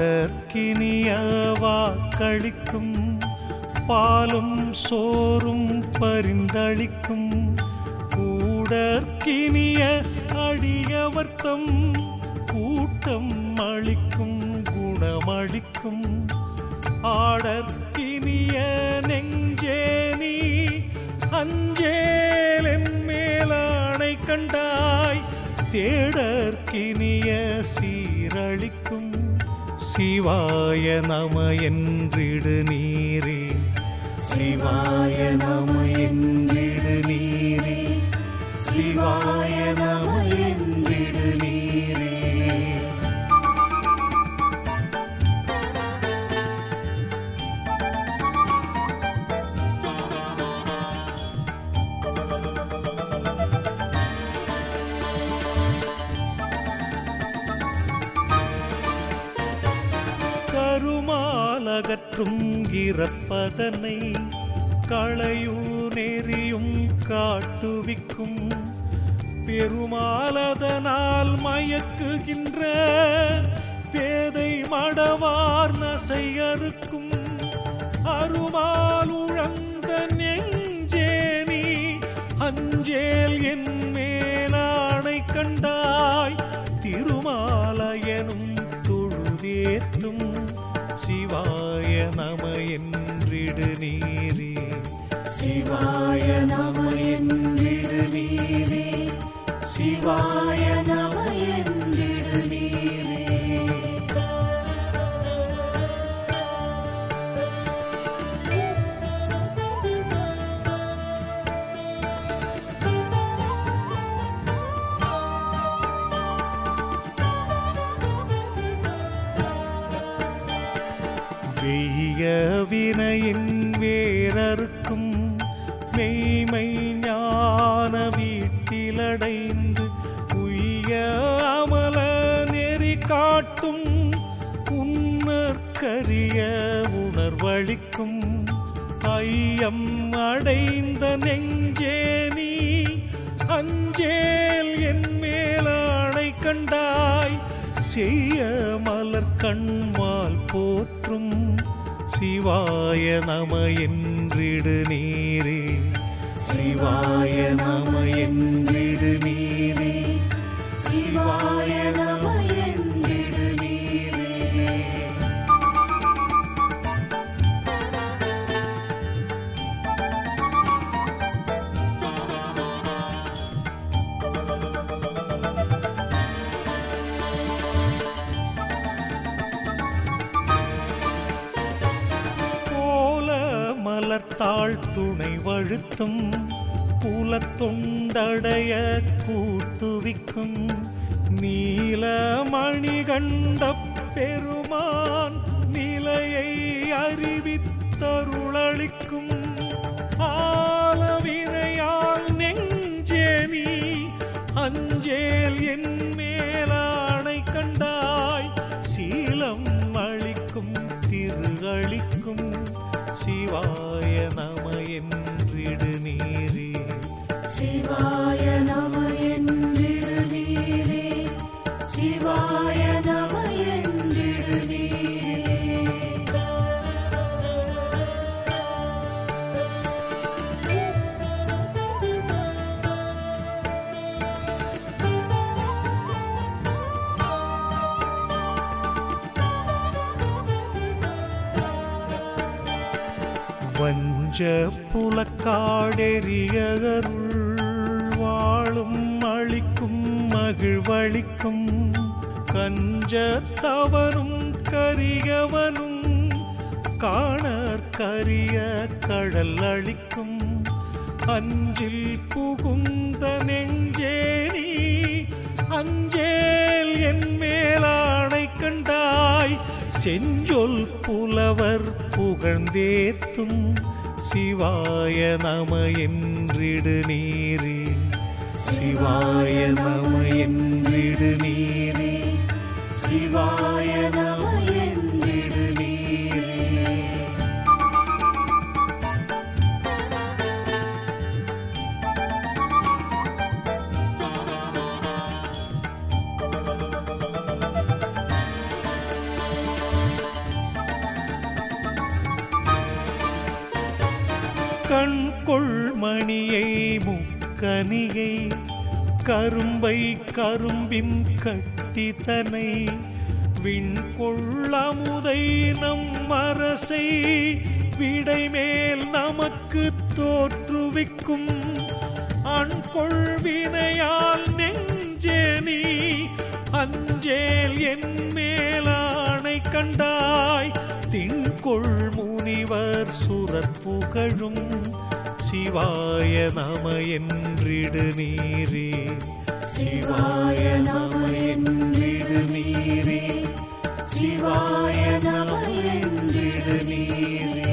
பாடற்கினிய வாக்களிக்கும் பாலும் சோறும் பரிந்தளிக்கும் கூடற்கினிய அடியவர்த்தம் கூட்டம் அளிக்கும் குணமளிக்கும் ஆடற்கினிய நெஞ்சேனி அஞ்சேலென் மேலானை கண்டாய் தேடற்கினிய சீரழிக்கும் சிவாய நம என்றிடு நீரே சிவாய நம என்றிடு நீரே சிவாய நம என்றிடு நீரே கருமாலகற்றும் இறப்பதனை களையூர் நெறியும் காட்டுவிக்கும் பெருமாலதனால் மயக்குகின்ற பேதை மடவார் நசையறுக்கும் அருமால் உழந்த நெஞ்சேனி அஞ்சேல் என் மேலானை கண்டாய் திருமாலயனும் தொழுதேத்தும் சிவாய நம என்றிடு நீரே சிவாய நம என்றிடு நீரே சிவாய நம என்றிடு நீரே வெய்ய வினையின் வேரறுக்கும் மெய்மை ஞான வீட்டிலடைந்து உய்ய அமல நெறி காட்டும் உன்னற்கரிய உணர்வழிக்கும் ஐயம் அடைந்த நெஞ்சே நீ அஞ்சேல் என் மேலானை கண்டாய் செய்ய மலர் கண்மால் போற்றும் சிவாய நம என்றிடு நீரே சிவாய நம என்றிடு நீரே சிவாய நம என்றிடு நீரே கோல மலர்த்தாள் துணை வழுத்தும் புலத்தொண்டடைய கூட்டுவிக்கும் நீலமணி கண்ட பெருமான் நிலையை அறிவித்தருளளிக்கும் ஆலவிரையால் நெஞ்சே நீ அஞ்சேல் என் மேலானை கண்டாய் சீலம் அளிக்கும் திருகளிக்கும் சிவாய நம என்றிடு நீரே சிவாய நம என்றிடு நீரே சிவாய நம என்றிடு நீரே வஞ்ச புலக்காடெறியருள் வாழும் அளிக்கும் மகிழ்வளிக்கும் கஞ்ச தவறும் கரியவனும் காணற்கரிய கடல் அளிக்கும் அஞ்சில் புகுந்த நெஞ்சே நீ அஞ்சேல் என் மேலானை கண்டாய் செஞ்சொல் புலவர் புகழ்ந்தேத்தும் சிவாய நம என்றிடு நீரே சிவாய நம என்றிடு நீரே சிவாய நம என்றிடு நீரே கனியை கரும்பை கரும்பின் கட்டித்தனை விண்கொள்ளமுதை நம் அரசை விடைமேல் நமக்கு தோற்றுவிக்கும் அண்கொள்வினையால் நெஞ்சேனி அஞ்சேல் என் மேலானை கண்டாய் திண்கொள் முனிவர் சுரப்புகழும் சிவாய நம என்றிடு நீரே சிவாய நம என்றிடு நீரே சிவாய நம என்றிடு நீரே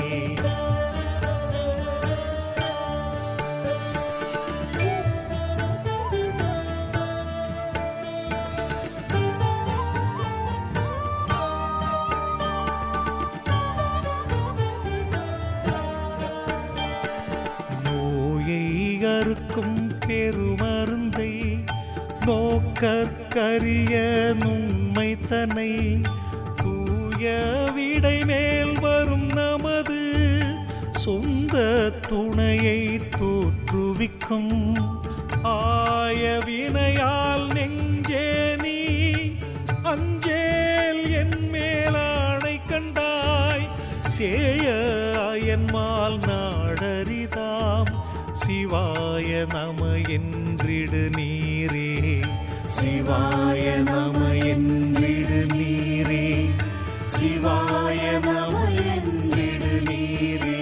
நோயை அறுக்கும் பெருமருந்தை நோக்கற்கரிய நுண்மை தன்னை தூய விடை மேல் வரும் நமது சொந்த துணையை தோற்றுவிக்கும் ஆய வினையால் நெஞ்சே நீ அஞ்சேல் என் மேலானை கண்டாய் சேய அயன்மால் நாடரிதாம் சிவாய நம என்றிடு நீரே சிவாய நம என்றிடு நீரே சிவாய நம என்றிடு நீரே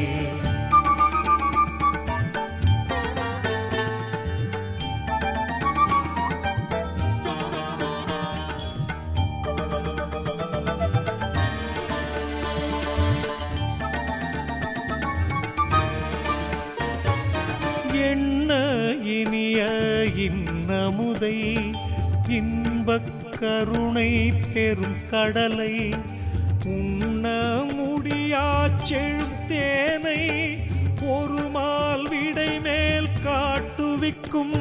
என்ன இனிய இன்னமுதை இன்பக் கருணை பெரும் கடலை உண்ண முடியா செழுத்தேனை ஒரு மால் விடை மேல் காட்டுவிக்கும்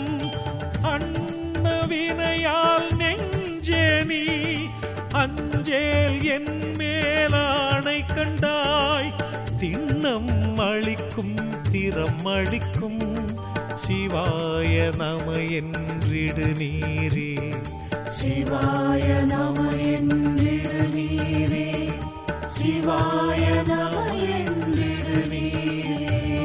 அன்னவினையால் நெஞ்சேனி அஞ்சேல் என் மேலானை கண்டாய் திண்ணம் அளிக்கும் திறம் அளிக்கும் சிவாய நம என்றிடு நீரே சிவாய நம என்றிடு நீரே சிவாய நம என்றிடு நீரே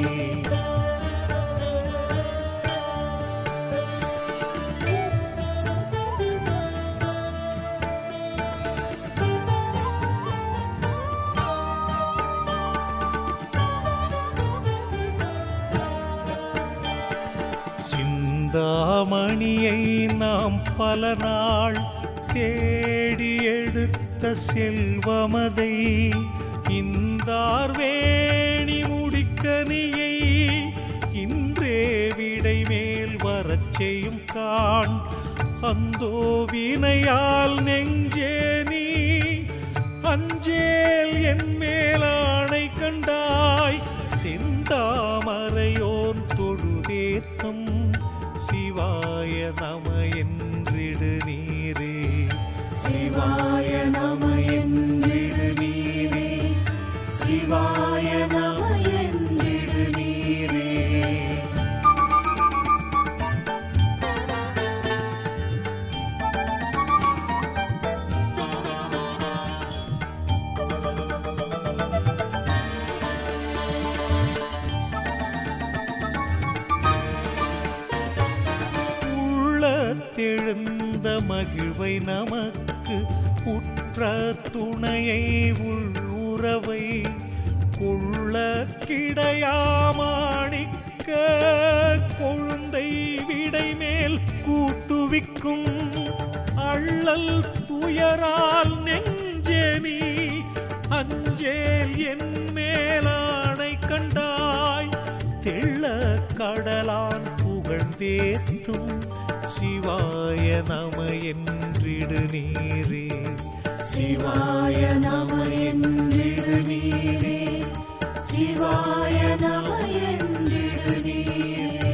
சிந்தாமணியை நாம் பல நாள் தேடி எடுத்த செல்வமதை இந்தார் வேணி முடிக்கனியை இன்றே விடை மேல் வரச் செய்யும் காண் அந்தோ வினையால் நெஞ்சே நீ அஞ்சேல் என் மேலானை கண்டாய் செந்தாமரையோன் தொழுதேத்தம் சிவாய நம என்றிடு நீரே சிவாய நம என்றிடு நீரே சிவாய நம என்றிடு நீரே உள்ளத்தெழுந்த மகிழ்வை நமக்கு உற்ற துணையை உள்ளுறவை கொள்ள கிடையாமாணிக்க கொழுந்தை விடை மேல் கூட்டுவிக்கும் அள்ளல் துயரால் நெஞ்சேனி அஞ்சேல் என் மேலானை கண்டாய் தெள்ள கடலான் புகழ்ந்தேத்தும் சிவாய நம என்றிடு நீரே சிவாய நம என்றிடு நீரே சிவாய நம என்றிடு நீரே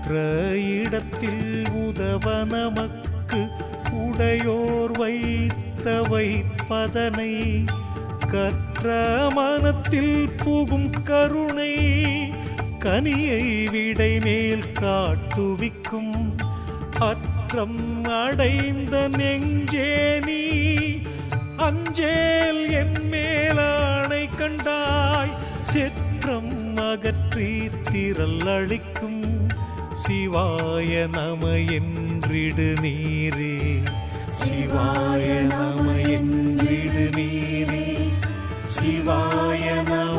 உற்ற இடத்தில் உதவ நமக்கு உடையோர் வைத்த வைப்பதனை கற்ற மனத்தில் புகும் கருணை கனியை விடை மேல் காட்டுவிக்கும் அற்றம் அடைந்த நெஞ்சே நீ அஞ்சேல் என் மேலானை கண்டாய் செற்றம் அகற்றி திரள் அளிக்கும் சிவாய நம என்றிடு நீரே சிவாய நம என்றிடு நீரே சிவாய நம